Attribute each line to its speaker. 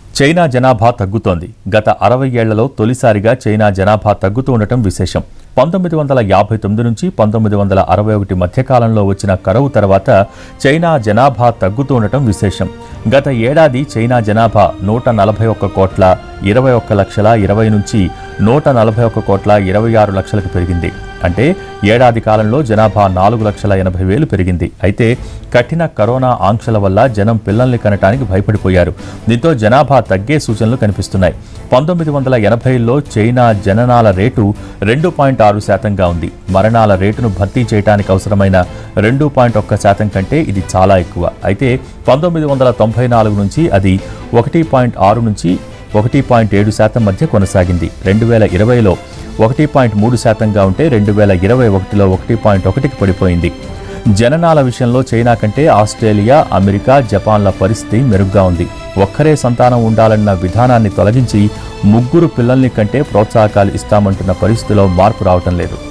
Speaker 1: China జనాభా తగ్గుతోంది గత అరవై ఏళ్లలో తొలిసారిగా చైనా జనాభా తగ్గుతూ ఉండటం విశేషం పంతొమ్మిది వందల యాభై తొమ్మిది నుంచి పంతొమ్మిది వందల అరవై ఒకటి మధ్యకాలంలో వచ్చిన కరువు తర్వాత చైనా జనాభా తగ్గుతూ ఉండటం విశేషం గత ఏడాది చైనా జనాభా నూట నలభై ఒక్క కోట్ల ఇరవై ఒక్క లక్షల ఇరవై నుంచి నూట నలభై ఒక్క కోట్ల ఇరవై ఆరు లక్షలకు పెరిగింది అంటే ఏడాది కాలంలో జనాభా నాలుగు లక్షల ఎనభై వేలు పెరిగింది అయితే కఠిన కరోనా ఆంక్షల వల్ల జనం పిల్లల్ని కనటానికి భయపడిపోయారు దీంతో జనాభా తగ్గే సూచనలు కనిపిస్తున్నాయి పంతొమ్మిది వందల ఎనభైలో చైనా జననాల రేటు రెండు పాయింట్ ఆరు శాతంగా ఉంది మరణాల రేటును భర్తీ చేయడానికి అవసరమైన రెండు పాయింట్ ఒక్క శాతం కంటే ఇది చాలా ఎక్కువ అయితే పంతొమ్మిది వందల తొంభై నాలుగు నుంచి అది ఒకటి పాయింట్ ఆరు నుంచి ఒకటి పాయింట్ ఏడు శాతం మధ్య కొనసాగింది రెండు వేల ఇరవైలో ఒకటి పాయింట్ మూడు శాతంగా ఉంటే రెండు వేల ఇరవై ఒకటిలో ఒకటి పాయింట్ ఒకటికి పడిపోయింది జననాల విషయంలో చైనా కంటే ఆస్ట్రేలియా అమెరికా జపాన్ల పరిస్థితి మెరుగ్గా ఉంది ఒక్కరే సంతానం ఉండాలన్న విధానాన్ని తొలగించి ముగ్గురు పిల్లల్ని కంటే ప్రోత్సాహకాలు ఇస్తామంటున్న పరిస్థితిలో మార్పు రావటం లేదు